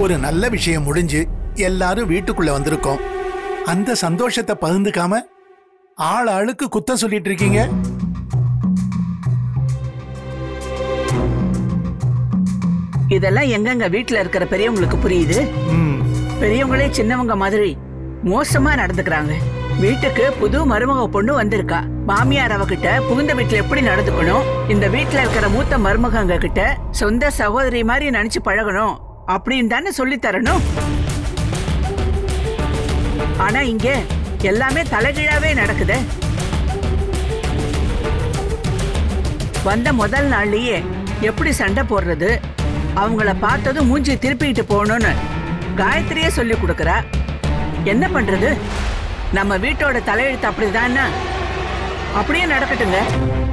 ஒரு நல்ல விஷயம் முடிஞ்சு எல்லாரும் வீட்டுக்குள்ள வந்திருக்கோம் அந்த சந்தோஷத்தை பகிர்ந்துக்காம ஆள் ஆளுக்கு குத்தம் சொல்லிட்டு இருக்கீங்க இதெல்லாம் எங்கெங்க வீட்ல இருக்கிற பெரியவங்களுக்கு புரியுது ம், பெரியவங்களே சின்னவங்க மாதிரி மோசமா நடந்துக்கிறாங்க வீட்டுக்கு புது மருமக பொண்ணு வந்திருக்கா மாமியார் அவகிட்ட புகுந்த வீட்டுல எப்படி நடந்துக்கணும் இந்த வீட்டுல இருக்கிற மூத்த மருமகங்க கிட்ட சொந்த சகோதரி மாதிரி நினைச்சு பழகணும் அப்படின்னு தானே சொல்லி தரணும் ஆனா இங்க எல்லாமே தலைகீழாவே நடக்குதே வந்த முதல் நாள்லயே எப்படி சண்டை போடுறது அவங்கள பார்த்ததும் மூஞ்சி திருப்பிக்கிட்டு போகணும்னு காயத்ரியே சொல்லி கொடுக்கறா என்ன பண்றது நம்ம வீட்டோட தலையெழுத்து அப்படிதான்னா அப்படியே நடக்கட்டுங்க